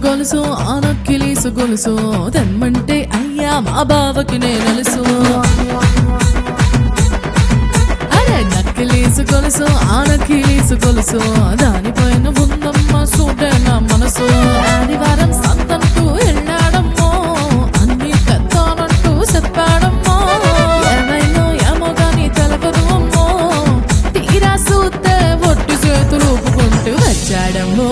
గొలుసు ఆనక్కిలీసు గొలుసు తెమ్మంటే అయ్యా మా బావకి నేనలుసు అరే నక్కిలీసు గొలుసు ఆనక్కిలీసు గొలుసు దానిపైన ఉందమ్మ సూటే నా మనసు ఆదివారం సంతంటూ వెళ్ళాడమ్మో అన్ని పెద్దానంటూ చెప్పాడమ్మో ఏమైనా ఏమో గాని తెలపదు అమ్మో తీరా సూతే ఒట్టి చేతులు ఊపుకుంటూ వచ్చాడమ్మో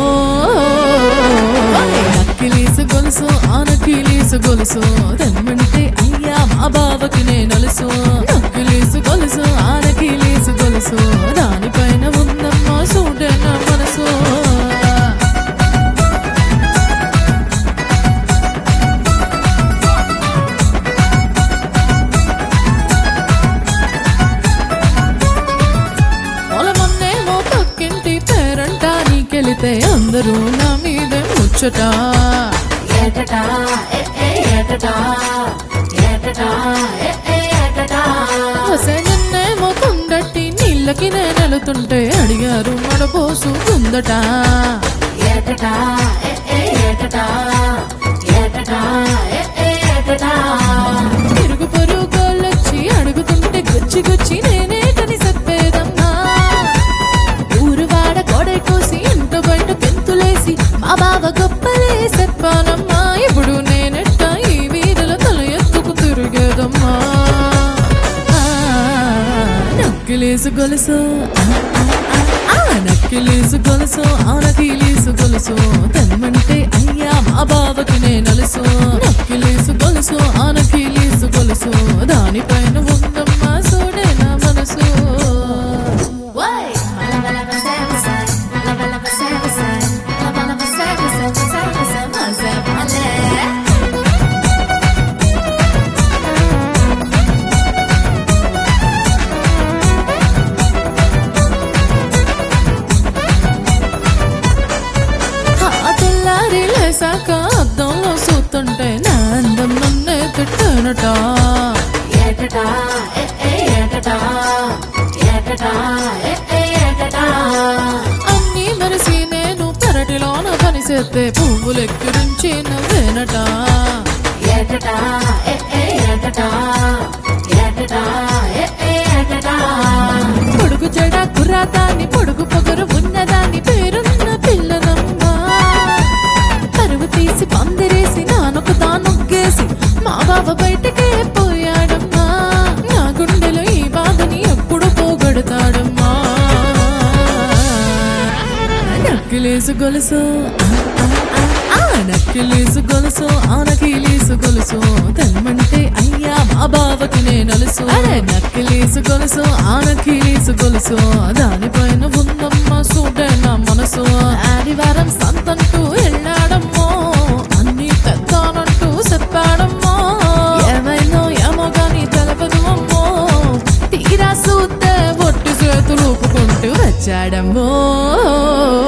నక్కిలీసు గొలుసు ఆనకిలీసు గొలుసు తెమ్మంటే అయ్యా మా బావకి నేనలుసు నక్కిలీసు గొలుసు ఆనకిలీసు గొలుసు దానిపైన ఉందమ్మా చూడే నా మనసు పొలమన్నేమో పక్కింటి పేరంట నీకెళితే అందరూ నా మీదే ముచ్చట ఏటటా ఏ ఏ ఏటటా ఏటటా ఏ ఏ ఏటటా వసే నిన్నేమో కొండట్టి నీళ్ళకి నేనెలుతుంటే అడిగారు మడపోసు కుందట ఏటటా ఏ ఏ ఏటటా ఏటటా ఏ ఏ ఏటటా తిరుగు పొరుగులొచ్చి అడుగుతుంటే గుచ్చి గుచ్చి నేనే కని చెప్పేదమ్మా ఊరు వాడ గోడై కోసి ఇంట బయట పెంతులేసి మా బావ గొప్పలే చెప్పానమ్మా ఇప్పుడు నేనెట్ట ఈ వీధుల తల ఎత్తుకు తిరిగేదమ్మా ఆ, నక్కిలేసు గొలుసు ఆ, ఆ, ఆ, ఆ, నక్కిలేసు గొలుసు ఆనకిలేసు గొలుసు తెమ్మంటే అయ్యా మా బావకి నేనలుసు నక్కిలేసు గొలుసు ఆనకిలేసు గొలుసు దానిపైన ఉందమ్మా చూడే నా మనసు వై లబలబ సేవస లబలబ సేవస లబలబ సేవస సేవస మజమలే ఆ తెల్లారి లేసాక అద్దంలో చూస్తుంటే నా అందం నన్నే తిట్టానట ఏటటా ఏ ఏ ఏటటా ఏటటా ఏ ఏ ఏటటా అన్నీ మరిసి నేను పెరటిలోన పనిచేస్తే పువ్వులెక్కిరించి నవ్వేనట ఏటటా ఏ ఏ ఏటటా ఏటటా ఏ ఏ ఏటటా పొడుగు చెడ కుర్రాదాన్ని పొడుగు పొగరు ఉన్నదాన్ని పేరున్న పిల్లనమ్మా పరువు తీసి పందిరేసి నానొక తానొగ్గేసి మా బావ బయటకే పోయాడమ్మా నా గుండెలో ఈ బాధని ఎప్పుడు పోగొడతాడమ్మా నక్కిలేసు గొలుసు ఆ, ఆ, ఆ, ఆ, నక్కిలేసు గొలుసు ఆనకిలేసు గొలుసు తెమ్మంటే అయ్యా మా బావకి నేనలుసు అరే నక్కిలేసు గొలుసు ఆనకిలేసు గొలుసు దానిపైన ఉందమ్మా చూడే నా మనసు ఆదివారం సంతంటూ వెళ్ళాడమ్మో అన్ని పెద్దానంటూ చెప్పాడమ్మో ఏమైనా ఏమో గాని తెలపదు అమ్మో తీరా చూస్తే ఒట్టి చేతులు ఊపుకుంటూ వచ్చాడమ్మో